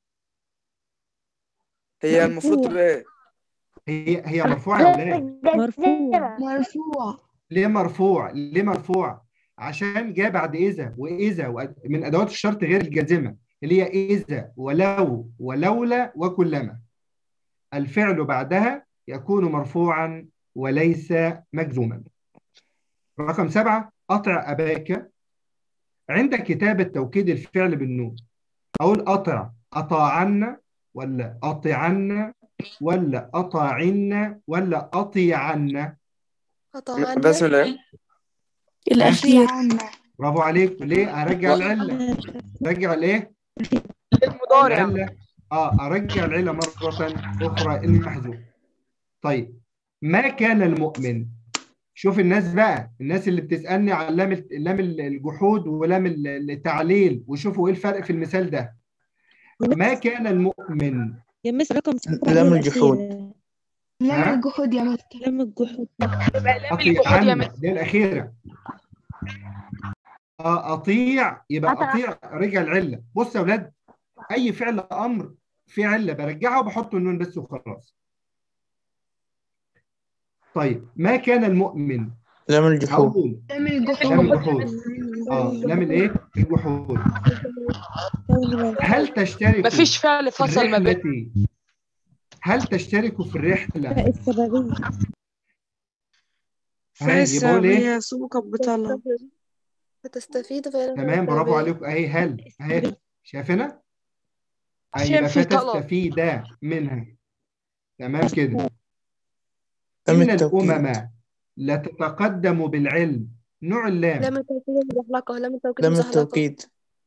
هي المفروض تبقى ايه هي هي مرفوعة يا أولاد مرفوع. مرفوع ليه مرفوع؟ ليه مرفوع؟ عشان جاء بعد إذا وإذا وأد- من أدوات الشرط غير الجازمة اللي هي إذا ولو ولولا وكلما الفعل بعدها يكون مرفوعا وليس مجزوما رقم سبعة أطع أباك عند كتابة توكيد الفعل بالنون أقول أطع أطاعن ولا أطعن ولا أطاعن ولا أطيعن قطعنا بسم الله الأخير برافو عليك ليه أرجع العلة رجع الإيه المضارع العلة اه ارجع العلة مرة اخرى المحذوف طيب ما كان المؤمن شوف الناس بقى الناس اللي بتسألني عن لام لام الجحود ولام التعليل وشوفوا ايه الفرق في المثال ده ما كان المؤمن يا مس رقم سبعة لام هي الجحود. الأخيرة. ها؟ لام الجحود يا مستر لام الجحود يبقى لام اطيع الجحود يا عن مستر دي الاخيره آه، اطيع يبقى أطع. اطيع رجع العله بص يا اولاد اي فعل امر في علة برجعها وبحط النون بس وخلاص طيب ما كان المؤمن لام الجحود أقول لام لام الجحود الجحود اه لام الايه الجحود هل تشترك مفيش فعل في فصل ما بين الرحلة هل تشترك في الرحلة السببية ها يبقى اقول ايه هي سمك بطلة فتستفيد غير تمام برافو عليكم اهي هل اهي شايفينها عشان يبقى في طلب. فتستفيد منها تمام كده لام إن التوكيد الأمم لا تتقدم بالعلم نوع اللام لام التوكيد المزحلقة لام التوكيد لام المزحلقة التوكيد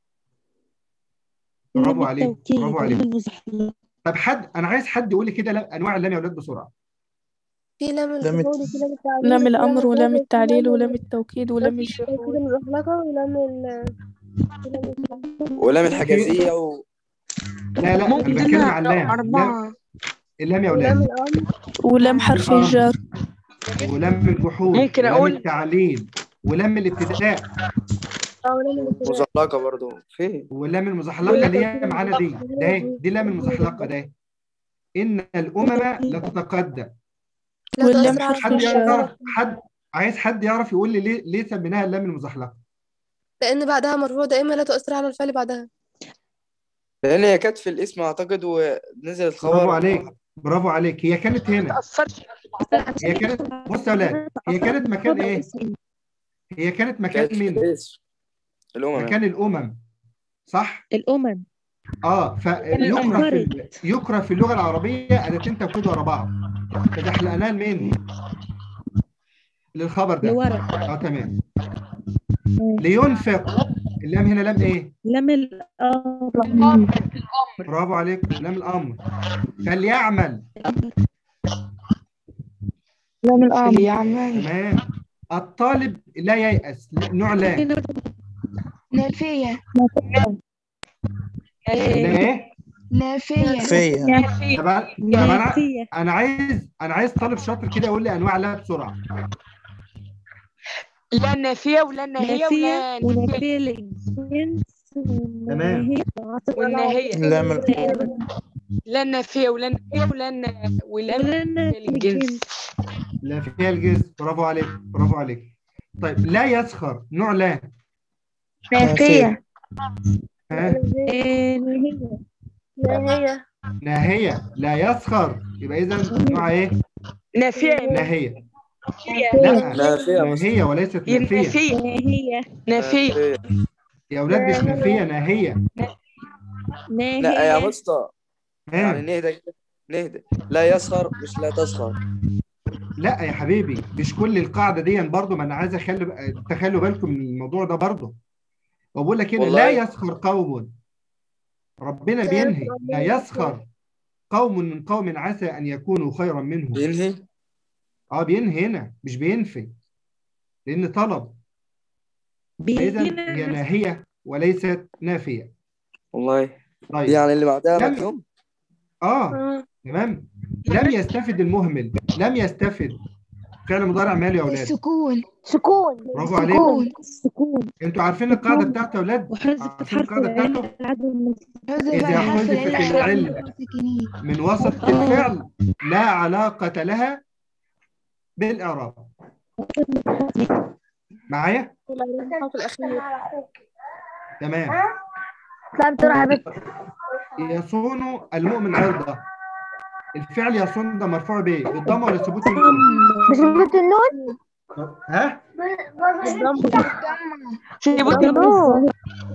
برافو عليك التوكيد برافو عليك المزحلقة طب حد انا عايز حد يقول لي كده لا- انواع اللام يا اولاد بسرعه في لام لام الجحود وفي لام التعليل لام وفي الأمر ولام الجر وفي التعليل لام ولام التوكيد ولام التوكيد الجحود المزحلقة ولام ال ولام ال- ولام الحجازية و... لا لا ممكن انا بتكلم عن اللام اللام أربعة اللام يا ولام اولاد الأمر ولام حرف الأمر. الجر ولام الجحود ممكن ولام أقول- التعليل ولام الابتداء أو لام الابتداء مزحلقة برضو في ولام المزحلقه اللي هي معانا دي ده هي، دي لام المزحلقه ده ان الامم لا تتقدم لا واللام تؤثر على حرف حد الجر. يعرف حد عايز حد يعرف يقول لي ليه ليه سميناها اللام المزحلقه لأن بعدها مرفوع دائما لا تؤثر على الفعل بعدها لأن هي كانت في الاسم أعتقد ونزل الخبر برافو عليك برافو عليك هي كانت هنا تأثرش هي كانت بص يا اولاد هي كانت مكان ايه هي كانت مكان كانت في مين الاسم الأمم يعني. مكان الامم صح الأمم اه فيقرا في ال- يقرا في اللغه العربيه اداتين توكيد ورا بعض كده حلقناها لمين للخبر ده لورا اه تمام لينفق اللام هنا لام ايه لام الأمر برافو عليك لام الامر فليعمل لام الأمر يعمل تمام الطالب لا ييأس نوع لا نافية لا ايه نافية فيا طب أنا- طب انا نافية انا عايز انا عايز طالب شاطر كده يقول لي انواع لا بسرعه لا نافية ولا ناهية نافية ولا ونافية للجنس تمام. والناهية لام لا نافية ولا ناهية ولا ن- ولا ولنا الجنس لا فيها الجنس برافو عليك برافو عليك طيب لا يسخر نوع لا نافية ها نهية ناهية ناهيه لا يسخر يبقى اذا نوع ايه نافية ناهيه نافية لا نافية مصر. ناهيه وليست نافيه نافية نهية نافية يا اولاد مش نافيه ناهيه لا يا نهية مسطى يعني ها نهدى كده نهدى لا يسخر مش لا تسخر لا يا حبيبي مش كل القاعده دي برضو ما انا عايز اخلي تخلوا بالكم من الموضوع ده برضو وبقول لك هنا لا والله. يسخر قوم ربنا بينهي لا يسخر قوم من قوم عسى ان يكونوا خيرا منهم ينهي اه بينهي هنا مش بينفي لان طلب اذا هي بينا ناهيه وليست نافيه والله طيب يعني اللي بعدها لم- مكتوب اه تمام لم يستفد المهمل لم يستفد فعل مضارع مالي يا اولاد السكون سكون برافو عليكم السكون انتوا عارفين القاعده بتاعته يا اولاد وحذف عارفين حرف القاعده العلة بتاعته العدم إذا حذفت العلة من وسط الفعل لا علاقة لها بالإعراب معايا؟ الحرف الأخير تمام لا بسرعة يا بنت يصون المؤمن عرضة الفعل يصون ده مرفوع بايه؟ بالضمة ولا ثبوت النون؟ مش بنت النون ها؟ ثبوت النون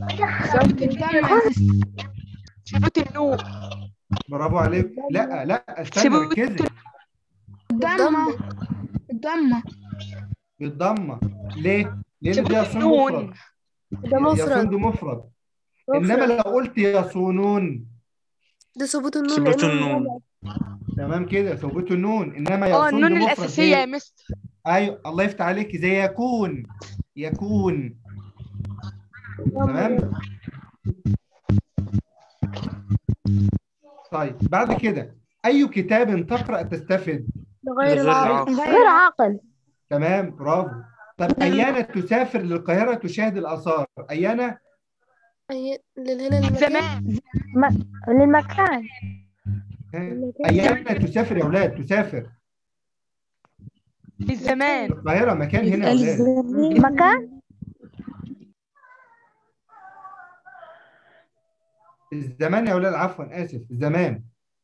ثبوت النور برافو عليك لا لا استنى ثبوت ركزي الضمة الضمة بالضمة ليه؟ لأن ثبوت ده يصون النون مفرد ده يصون مفرد ده مفرد إنما لو قلت يصونون ده ثبوت النون ثبوت لأنه النون تمام كده ثبوت النون إنما اه يصون ده النون مفرد الأساسية إيه؟ يا مستر ايوه الله يفتح عليك زي يكون يكون تمام طيب بعد كده اي كتاب تقرا تستفد غير غير العاقل العاقل. غير عاقل تمام برافو طب ايانا تسافر للقاهره تشاهد الاثار ايانا أي للهنا المكان زمان للمكان ها؟ ايامنا تسافر يا اولاد تسافر للزمان القاهره مكان هنا يا اولاد الزمان مكان الزمان يا اولاد عفوا اسف الزمان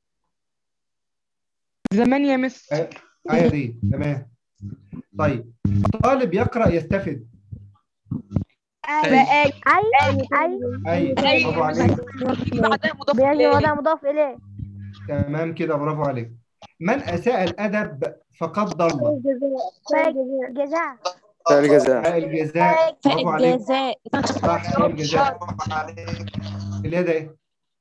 زمان يا مس ايه دي تمام طيب طالب يقرا يستفد اي اي اي برافو عليك بعدها مضاف بيجي إليه. وضع مضاف اليه تمام كده برافو عليك من اساء الادب فقد ضل جزاء فعل جزاء فاء الجزاء برافو عليك الجزاء صح فاء الجزاء اللي هي ده ايه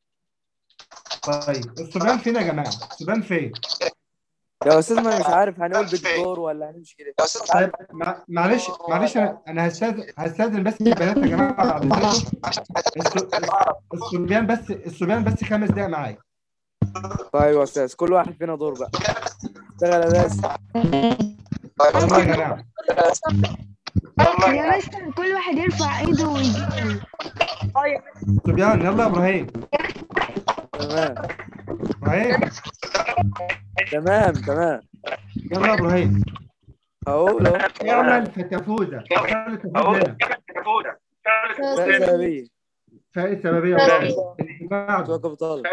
طيب الصبيان فين يا جماعه الصبيان فين يا استاذ ما أنا مش عارف هنقول بالدور ولا هنمشي كده طيب مع- معلش معلش انا انا هستاذن هستاذن بس البنات يا جماعه بعد إذنكم. الص- الصبيان بس الصبيان بس خمس دقايق معايا طيب يا استاذ كل واحد فينا دور بقى اشتغل يا بس والله يا جماعه يا مستر كل واحد يرفع ايده ويجيب الصبيان يلا يا ابراهيم تمام ابراهيم تمام تمام يلا يا ابراهيم اقول اهو اعمل فتفوز فعل تفوز هنا فعل سببية فاء سببيه برافو اللي بعده توقف طالب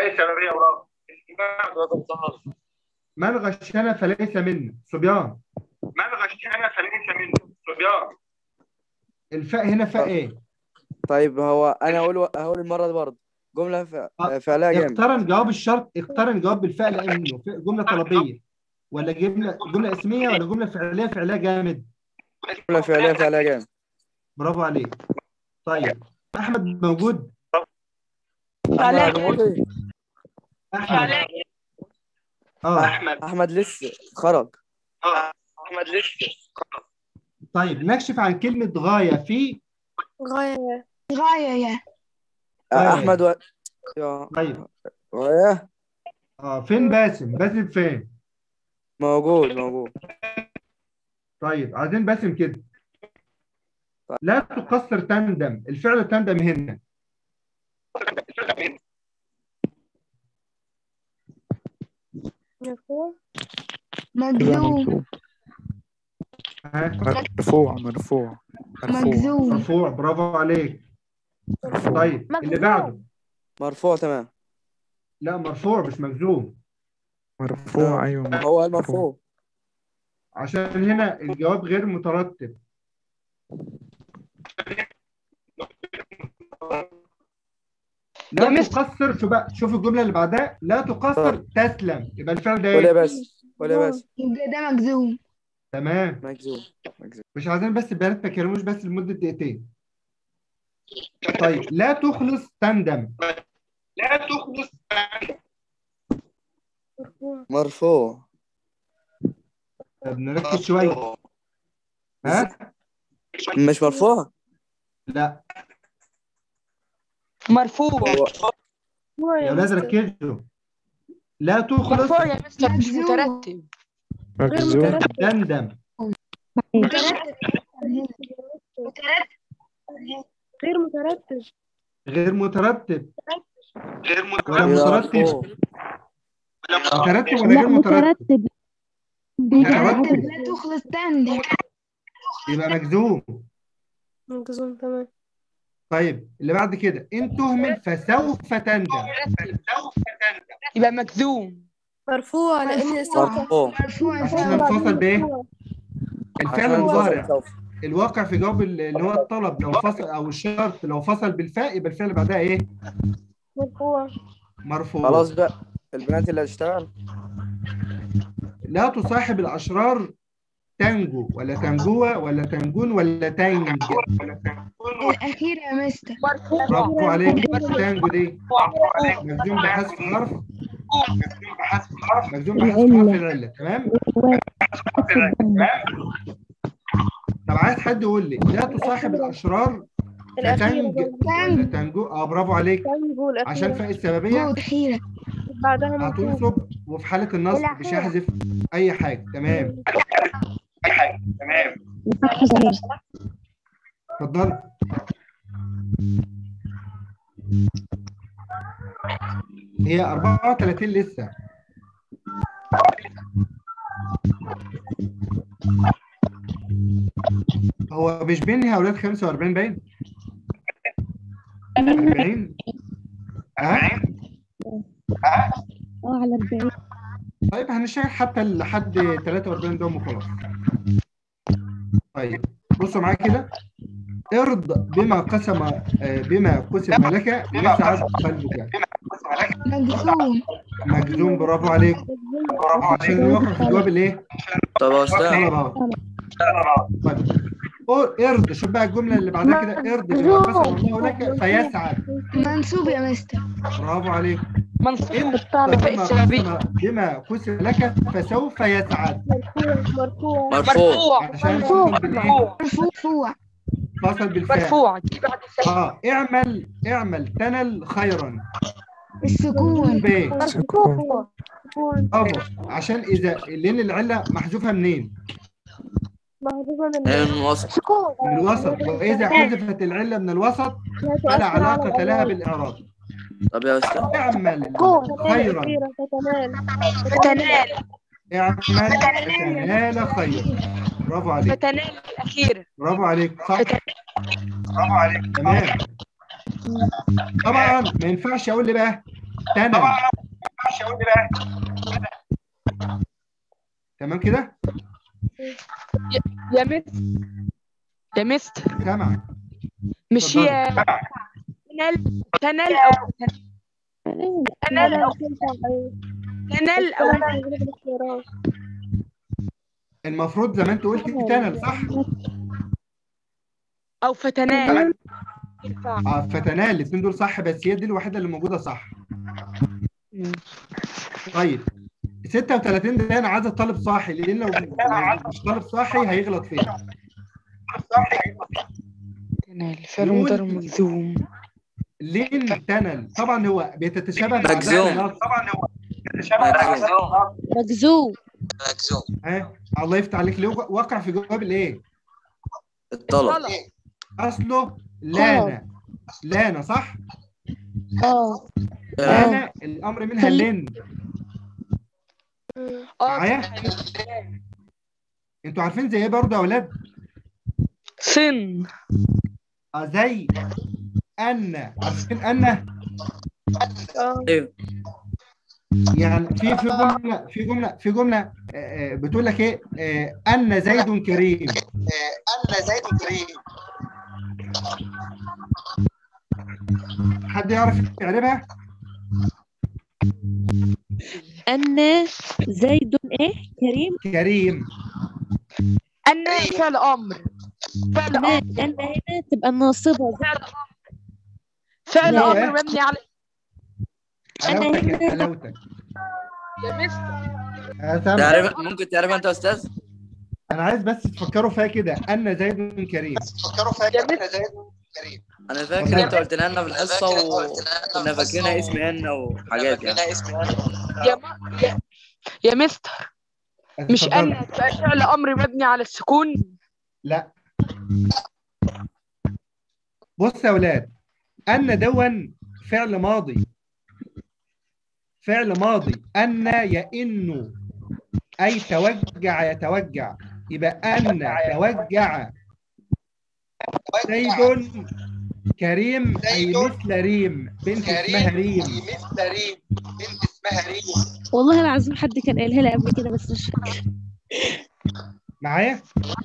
من غشنا فليس منا صبيان من غشنا فليس منه صبيان الفاء هنا فاء ايه طيب هو انا اقول هقول المره دي برضه جمله ف... فعلها جامد اقترن جواب الشرط اقترن جواب بالفاء لانه في- جمله طلبيه ولا جمله جمله اسميه ولا جمله فعليه فعلها جامد جمله فعليه فعلها جامد برافو عليك طيب احمد موجود فعلها احمد موطي. احمد اه احمد احمد لسه خرج اه احمد لسه طيب نكشف عن كلمه غايه في غاية غاية يا طيب. احمد و... يا طيب وياه اه فين باسم باسم فين موجود موجود طيب عايزين باسم كده لا تقصر تندم الفعل تندم هنا مرفوع مجزوم ها مرفوع مرفوع مرفوع مجزوم مرفوع برافو عليك طيب اللي مجزوم. بعده مرفوع تمام لا مرفوع مش مجزوم مرفوع ايوه هو المرفوع عشان هنا الجواب غير مترتب لا يا مس- تقصر في بقى شوف الجمله اللي بعدها لا تقصر تسلم يبقى الفعل ده قول يا ايه بس قول يا بس يبقى ده مجزوم تمام مجزوم مجزوم مش عايزين بس البنات ما يكلموش بس لمده دقيقتين طيب لا تخلص تندم لا تخلص مرفوع مرفوع طب نركز شويه ها مش مرفوع لا مرفوع مرفوع يا يا اولاد مستر ركزوا لا تخلص مرفوع يا مستر مش مجزوم. مترتب غير مجزوم مترتب تندم غير مترتب غير مترتب غير ولا مترتب مترتب مرفوع مترتب ولا لا غير مترتب مترتب مترتب لا تخلص تندم يبقى مجزوم مجزوم تمام طيب اللي بعد كده ان تهمل فسوف تندم يبقى مجزوم مرفوع لأن سوف مرفوع مرفوع عشان سوف الفصل بايه الفعل عشان المضارع سوف. الواقع في جواب اللي هو الطلب لو فصل او الشرط لو فصل بالفاء يبقى الفعل بعدها ايه مرفوع مرفوع خلاص بقى البنات اللي هتشتغل لا تصاحب الاشرار تنجو ولا تنجوة ولا تنجون ولا تنج الأخير يا مستر برافو عليك تنجو دي مجزوم بحذف حرف مجزوم بحذف حرف العلة تمام طب عايز حد يقول لي لا تصاحب الاشرار الأخيرة فتنج ولا تنجو اه برافو عليك تنجو الأخيرة عشان فاء السببية الأخيرة بعدها مرفوع هتنصب وفي حالة النصب مش هيحذف أي حاجة تمام تمام اتفضل هي 34 لسه هو مش بينهي يا اولاد 45 باين 40 ها اه على 40 طيب هنشتغل حتى لحد 43 دوم وخلاص طيب بصوا معايا كده ارض بما قسم آه، بما قسم لك يسعد قلبك مجزوم مجزوم برافو عليك عشان نوقف في الجواب الايه؟ طب يا استاذ طلب اهو طيب قول ارض شوف بقى الجمله اللي بعدها كده ارض بما قسم الله لك فيسعد منصوب يا مستر برافو عليك منصوب انت بفاء بما السببية قسم بما قسم لك فسوف يسعد مرفوع مرفوع عشان فصل بالايه؟ مرفوع مرفوع فصل بالفعل مرفوع دي بعد السبب اه اعمل اعمل تنل خيرا السكون ب سكون برافو عشان اذا لان العله محذوفه منين؟ محذوفة هي من من وسط سكون من الوسط واذا حذفت العله من الوسط فلا علاقه لها بالاعراب طب يا استاذ اعمل سكون خيرا فتنال فتنال اعمل فتنال خيرا برافو عليك فتنال الأخيرة برافو عليك صح برافو عليك تمام طبعا ما ينفعش اقول لي بقى تنل تمام كده يا مستر يا مستر سامع مش هي تنال تنال أو تنال أو تنال أو المفروض زي ما انت قلت تنل صح أو فتنال ينفع اه فتنال الاثنين دول صح بس هي دي الوحيده اللي موجوده صح طيب 36 ده انا عايز الطالب صاحي لان لو لو مش طالب صاحي هيغلط فيها تنال فعل مضارع مجزوم لين تنل طبعا هو بيتشابه مع مجزوم. باقي اللفظ. مجزوم مجزوم ها الله يفتح عليك ليه وقع في جواب الايه الطلب اصله لانا لانا صح اه لانا الامر منها لين معايا انتوا عارفين زي ايه برضه يا اولاد سن اه زي ان عارفين ان ايوه يعني في في جمله في جمله في جمله آه، آه، بتقول لك ايه آه، ان زيد كريم أن زيد كريم حد يعرف يعرفها أن زيد إيه كريم كريم أن فعل أمر فعل أن أمر أن هنا تبقى ناصبة فعل أمر فعل لا. أمر مبني على حلاوتك يا حلاوتك يا مستر آه، سامع. تعرف ممكن تعرف انت يا استاذ انا عايز بس تفكروا فيها كده ان زيد كريم فكروا فيها أن زيد كريم انا فاكر انت قلت لنا في الحصه وكنا فاكرينها اسم ان وحاجات يعني يا ما يا, يا مستر مش اتفضل. أن تبقى فعل أمر مبني على السكون لا بص يا اولاد ان دون فعل ماضي فعل ماضي ان يئن اي توجع يتوجع يبقى ان توجع زيد كريم اي مثل ريم بنت اسمها ريم مثل ريم بنت اسمها ريم والله العظيم حد كان قايلها لي قبل كده بس مش فاكرة معايا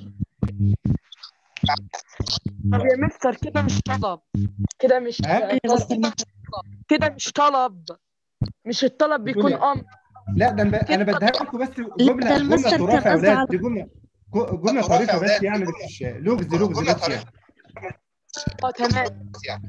طب يا مستر كده مش طلب كده مش ها؟ يا مستر ما- كده مش طلب مش الطلب بيكون بتقول إيه؟ أمر لا ده انا ب- انا بديها لكم بس جمله ده جمله المستر طرافه كان يا قصده اولاد على- دي جمله جو- جمله طريفه بس يعني مش لغز لغز بس يعني اه تمام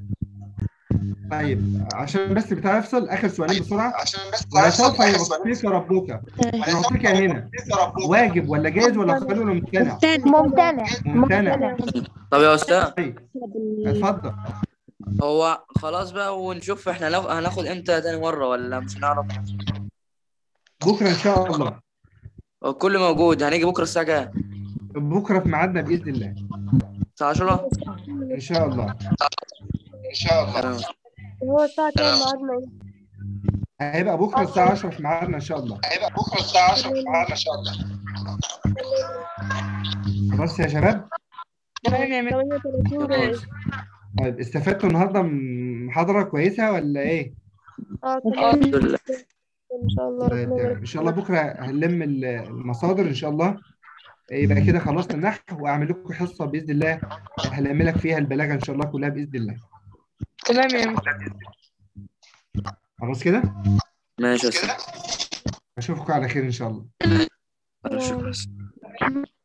طيب عشان بس بتاع يفصل اخر سؤالين بسرعه عشان بس ولسوف تعرف يعطيك ربك يعطيك هنا واجب ولا جائز ولا قابل ولا ممتنع ممتنع ممتنع ممتنع طب يا استاذ طيب اتفضل هو خلاص بقى ونشوف احنا لو هناخد امتى تاني مره ولا مش هنعرف بكره ان شاء الله هو الكل موجود هنيجي بكره الساعه كام بكره في ميعادنا باذن الله الساعه 10 ان شاء الله ان شاء الله تمام هو الساعة كام ميعادنا هيبقى بكره الساعه 10 في ميعادنا ان شاء الله هيبقى بكره الساعه 10 في ميعادنا ان شاء الله خلاص يا شباب تمام يا مستر 38 جاهز طيب استفدتوا النهارده من محاضره كويسه ولا ايه؟ اه الحمد تمام لله ان شاء الله طيب ربنا تمام يبارك ان شاء الله بكره هنلم ال- المصادر ان شاء الله يبقى كده خلصنا النحو واعمل لكم حصه باذن الله هلم لك فيها البلاغه ان شاء الله كلها باذن الله تمام يا مستر خلاص كده ماشي يا أستاذ. اشوفكم على خير ان شاء الله شكرا